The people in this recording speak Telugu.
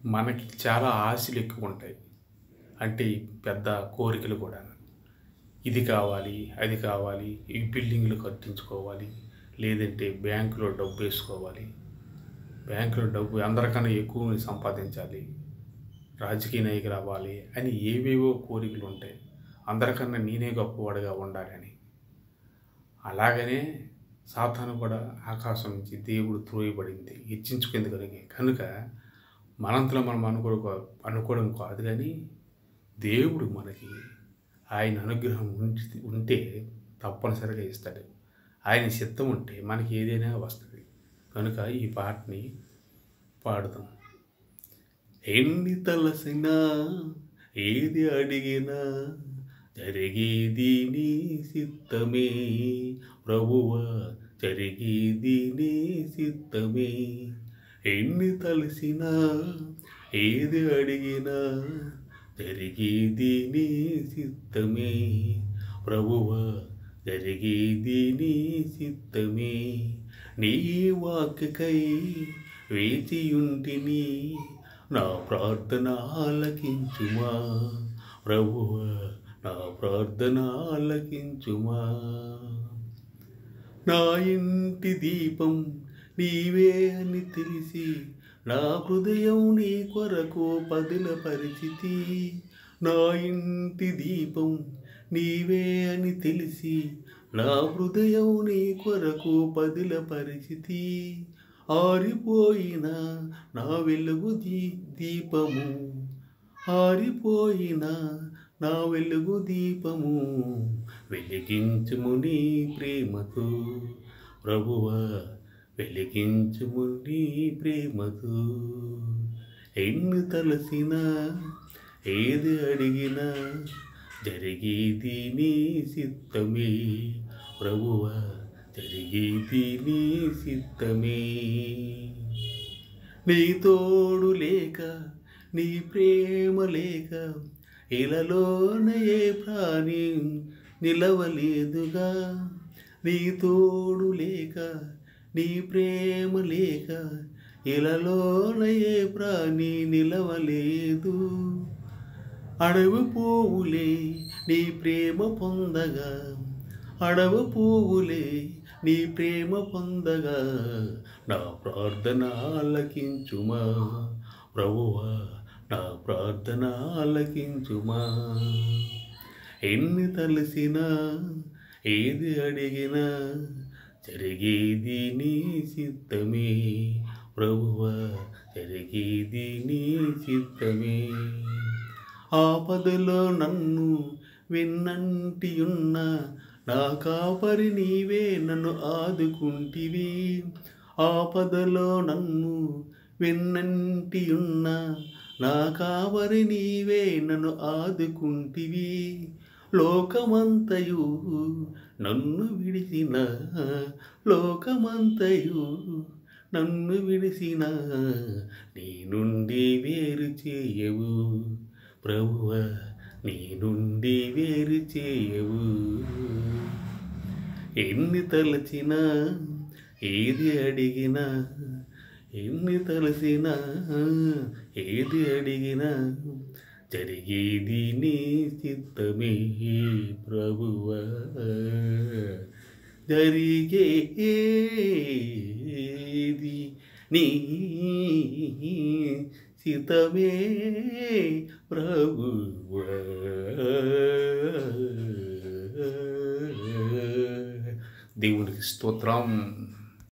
మనకి చాలా ఆశలు ఎక్కువ ఉంటాయి అంటే పెద్ద కోరికలు కూడా ఇది కావాలి అది కావాలి ఈ బిల్డింగ్లు కట్టించుకోవాలి లేదంటే బ్యాంకులో డబ్బు వేసుకోవాలి బ్యాంకులో డబ్బు అందరికన్నా ఎక్కువ సంపాదించాలి రాజకీయ నాయకులు అవ్వాలి అని ఏవేవో కోరికలు ఉంటాయి అందరికన్నా నేనే గొప్పవాడిగా ఉండాలని అలాగనే సాతాను కూడా ఆకాశం నుంచి దేవుడు త్రోయబడింది హెచ్చించుకుంది కలిగి కనుక మనంతలో మనం అనుకో అనుకోవడం కాదు కానీ దేవుడు మనకి ఆయన అనుగ్రహం ఉంచి ఉంటే తప్పనిసరిగా ఇస్తాడు ఆయన చిత్తం ఉంటే మనకి ఏదైనా వస్తుంది కనుక ఈ పాటని పాడుదాం ఎన్ని తలసినా ఏది అడిగినా జరిగేది నీ సిద్ధమే ప్రభువ జరిగేది నీ సిద్ధమే ఎన్ని తలసినా ఏది అడిగినా జరిగేది నీ సిద్ధమే ప్రభువ జరిగేది నీ సిద్ధమే నీ వాక్యకై వేచియుంటిని నా ప్రార్థన ఆలకించుమా ప్రభువ నా ప్రార్థన ఆలకించుమా నా ఇంటి దీపం నీవే అని తెలిసి నా హృదయం నీ కొరకు పదిల పరిచితి నా ఇంటి దీపం నీవే అని తెలిసి నా హృదయం నీ కొరకు పదిల పరిచితి ఆరిపోయిన నా వెలుగు దీ దీపము ఆరిపోయిన నా వెలుగు దీపము వెలిగించుము నీ ప్రేమతో ప్రభువ వెలిగించుము నీ ప్రేమతో ఎన్ని తలసినా ఏది అడిగినా జరిగేది నీ సిద్ధమే ప్రభువ జరిగేది నీ సిద్ధమే నీ తోడు లేక నీ ప్రేమ లేక ఇలలోన ఏ ప్రాణి నిలవలేదుగా నీ తోడు లేక నీ ప్రేమ లేక ఇలలోన ఏ ప్రాణి నిలవలేదు అడవి పువ్వులే నీ ప్రేమ పొందగా అడవి పువ్వులే నీ ప్రేమ పొందగా నా ప్రార్థన ఆలకించుమా ప్రభువా నా ప్రార్థన ఆలకించుమా ఎన్ని తలసినా ఏది అడిగినా జరిగేది నీ సిద్ధమే ప్రభువా జరిగేది నీ సిద్ధమే ఆపదలో నన్ను విన్నంటి ఉన్న నా కాపరి నీవే నన్ను ఆదుకుంటివి ఆపదలో నన్ను విన్నంటి ఉన్న నా కాపరి నీవే నన్ను ఆదుకుంటివి లోకమంతయు నన్ను విడిసిన లోకమంతయు నన్ను విడిసిన నీ నుండి వేరు చేయవు ప్రభువ నీ నుండి వేరు చేయవు ఎన్ని తలచినా ఏది అడిగినా ఎన్ని తలసినా ఏది అడిగినా జరిగేది నీ చిత్తమే ప్రభువ జరిగేది నీ చిత్తమే ప్రభువ దేవునికి స్తోత్రం